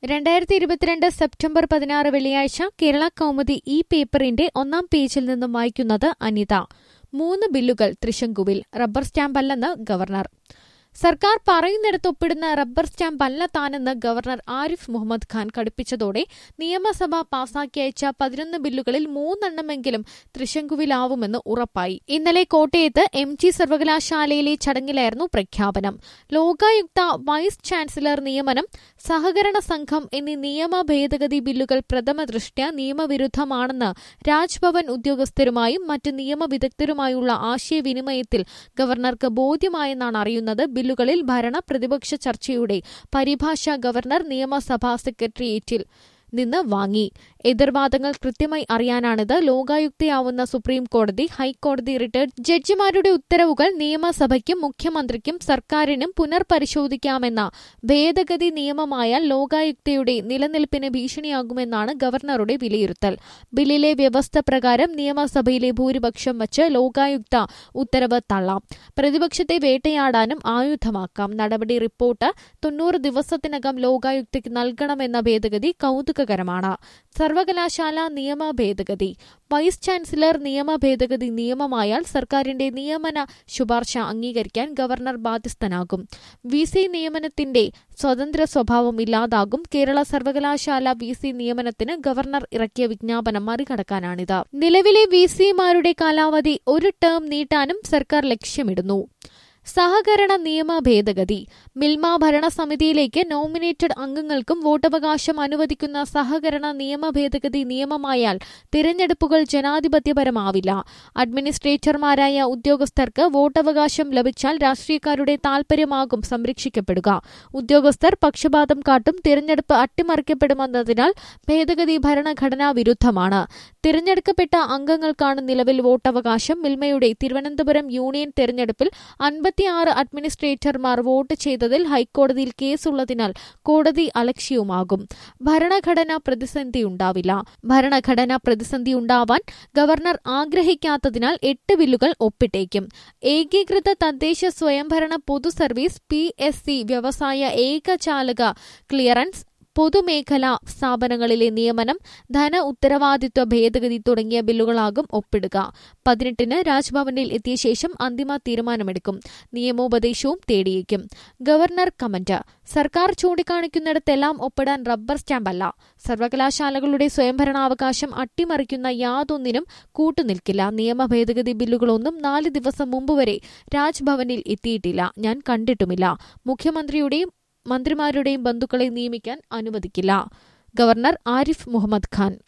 രണ്ടായിരത്തി ഇരുപത്തിരണ്ട് സെപ്റ്റംബർ പതിനാറ് വെള്ളിയാഴ്ച കേരള കൗമുദി ഈ പേപ്പറിന്റെ ഒന്നാം പേജിൽ നിന്നും വായിക്കുന്നത് അനിത മൂന്ന് ബില്ലുകൾ തൃശങ്കുവിൽ റബ്ബർ സ്റ്റാമ്പല്ലെന്ന് ഗവർണർ സർക്കാർ പറയുന്നിടത്ത് ഒപ്പിടുന്ന റബ്ബർ സ്റ്റാമ്പ് അല്ല താനെന്ന് ഗവർണർ ആരിഫ് മുഹമ്മദ് ഖാൻ കടുപ്പിച്ചതോടെ നിയമസഭ പാസാക്കി അയച്ച പതിനൊന്ന് ബില്ലുകളിൽ മൂന്നെണ്ണമെങ്കിലും തൃശങ്കുവിലാവുമെന്ന് ഉറപ്പായി ഇന്നലെ കോട്ടയത്ത് എം ജി സർവകലാശാലയിലെ ചടങ്ങിലായിരുന്നു പ്രഖ്യാപനം ലോകായുക്ത വൈസ് ചാൻസലർ നിയമനം സഹകരണ സംഘം എന്നീ നിയമ ഭേദഗതി ബില്ലുകൾ പ്രഥമ ദൃഷ്ട്യ നിയമവിരുദ്ധമാണെന്ന് രാജ്ഭവൻ ഉദ്യോഗസ്ഥരുമായും മറ്റ് നിയമവിദഗ്ധരുമായുള്ള ആശയവിനിമയത്തിൽ ഗവർണർക്ക് ബോധ്യമായെന്നാണ് അറിയുന്നത് ബില്ലുകളിൽ ഭരണ പ്രതിപക്ഷ ചർച്ചയുടെ പരിഭാഷ ഗവർണർ നിയമസഭാ സെക്രട്ടേറിയറ്റിൽ നിന്ന് വാങ്ങി എതിർവാദങ്ങൾ കൃത്യമായി അറിയാനാണിത് ലോകായുക്തയാവുന്ന സുപ്രീം കോടതി ഹൈക്കോടതി റിട്ടയർഡ് ജഡ്ജിമാരുടെ ഉത്തരവുകൾ നിയമസഭയ്ക്കും മുഖ്യമന്ത്രിക്കും സർക്കാരിനും പുനർപരിശോധിക്കാമെന്ന ഭേദഗതി നിയമമായാൽ ലോകായുക്തയുടെ നിലനിൽപ്പിന് ഭീഷണിയാകുമെന്നാണ് ഗവർണറുടെ വിലയിരുത്തൽ ബില്ലിലെ വ്യവസ്ഥ പ്രകാരം നിയമസഭയിലെ ഭൂരിപക്ഷം വച്ച് ലോകായുക്ത ഉത്തരവ് തള്ളാം പ്രതിപക്ഷത്തെ വേട്ടയാടാനും ആയുധമാക്കാം നടപടി റിപ്പോർട്ട് തൊണ്ണൂറ് ദിവസത്തിനകം ലോകായുക്തയ്ക്ക് നൽകണമെന്ന ഭേദഗതി കൌതുകകരമാണ് സർവകലാശാല നിയമ ഭേദഗതി വൈസ് ചാൻസലർ നിയമ ഭേദഗതി നിയമമായാൽ സർക്കാരിന്റെ നിയമന ശുപാർശ അംഗീകരിക്കാൻ ഗവർണർ ബാധ്യസ്ഥനാകും വി സി നിയമനത്തിന്റെ സ്വതന്ത്ര സ്വഭാവം ഇല്ലാതാകും കേരള സർവകലാശാല വി സി നിയമനത്തിന് ഗവർണർ ഇറക്കിയ വിജ്ഞാപനം മറികടക്കാനാണിത് നിലവിലെ വി സിമാരുടെ കാലാവധി ഒരു ടേം നീട്ടാനും സർക്കാർ ലക്ഷ്യമിടുന്നു സഹകരണ നിയമ ഭേദഗതി മിൽമ ഭരണസമിതിയിലേക്ക് നോമിനേറ്റഡ് അംഗങ്ങൾക്കും വോട്ടവകാശം അനുവദിക്കുന്ന സഹകരണ നിയമ ഭേദഗതി നിയമമായാൽ തിരഞ്ഞെടുപ്പുകൾ ജനാധിപത്യപരമാവില്ല അഡ്മിനിസ്ട്രേറ്റർമാരായ ഉദ്യോഗസ്ഥർക്ക് വോട്ടവകാശം ലഭിച്ചാൽ രാഷ്ട്രീയക്കാരുടെ താൽപര്യമാകും സംരക്ഷിക്കപ്പെടുക ഉദ്യോഗസ്ഥർ പക്ഷപാതം കാട്ടും തിരഞ്ഞെടുപ്പ് അട്ടിമറിക്കപ്പെടുമെന്നതിനാൽ ഭേദഗതി ഭരണഘടനാ വിരുദ്ധമാണ് തിരഞ്ഞെടുക്കപ്പെട്ട അംഗങ്ങൾക്കാണ് നിലവിൽ വോട്ടവകാശം മിൽമയുടെ തിരുവനന്തപുരം യൂണിയൻ തെരഞ്ഞെടുപ്പിൽ അൻപത്തിയാറ് അഡ്മിനിസ്ട്രേറ്റർമാർ വോട്ട് ചെയ്തതിൽ ഹൈക്കോടതിയിൽ കേസുള്ളതിനാൽ കോടതി അലക്ഷ്യവുമാകും ഭരണഘടന പ്രതിസന്ധി ഉണ്ടാവില്ല ഭരണഘടന പ്രതിസന്ധി ഉണ്ടാവാൻ ഗവർണർ ആഗ്രഹിക്കാത്തതിനാൽ എട്ട് ബില്ലുകൾ ഒപ്പിട്ടേക്കും ഏകീകൃത തദ്ദേശ സ്വയംഭരണ പൊതു സർവീസ് പി എസ് സി വ്യവസായ ഏകജാലക ക്ലിയറൻസ് പൊതുമേഖലാ സ്ഥാപനങ്ങളിലെ നിയമനം ധന ഉത്തരവാദിത്വ ഭേദഗതി തുടങ്ങിയ ബില്ലുകളാകും ഒപ്പിടുക പതിനെട്ടിന് രാജ്ഭവനിൽ എത്തിയ ശേഷം അന്തിമ തീരുമാനമെടുക്കും നിയമോപദേശവും തേടിയേക്കും ഗവർണർ കമന്റ് സർക്കാർ ചൂണ്ടിക്കാണിക്കുന്നിടത്തെല്ലാം ഒപ്പിടാൻ റബ്ബർ സ്റ്റാമ്പല്ല സർവകലാശാലകളുടെ സ്വയംഭരണാവകാശം അട്ടിമറിക്കുന്ന യാതൊന്നിനും കൂട്ടുനിൽക്കില്ല നിയമ ഭേദഗതി ബില്ലുകളൊന്നും നാല് ദിവസം മുമ്പ് വരെ രാജ്ഭവനിൽ എത്തിയിട്ടില്ല ഞാൻ കണ്ടിട്ടുമില്ല മുഖ്യമന്ത്രിയുടെയും മന്ത്രിമാരുടെയും ബന്ധുക്കളെ നിയമിക്കാൻ അനുവദിക്കില്ല ഗവർണർ ആരിഫ് മുഹമ്മദ് ഖാൻ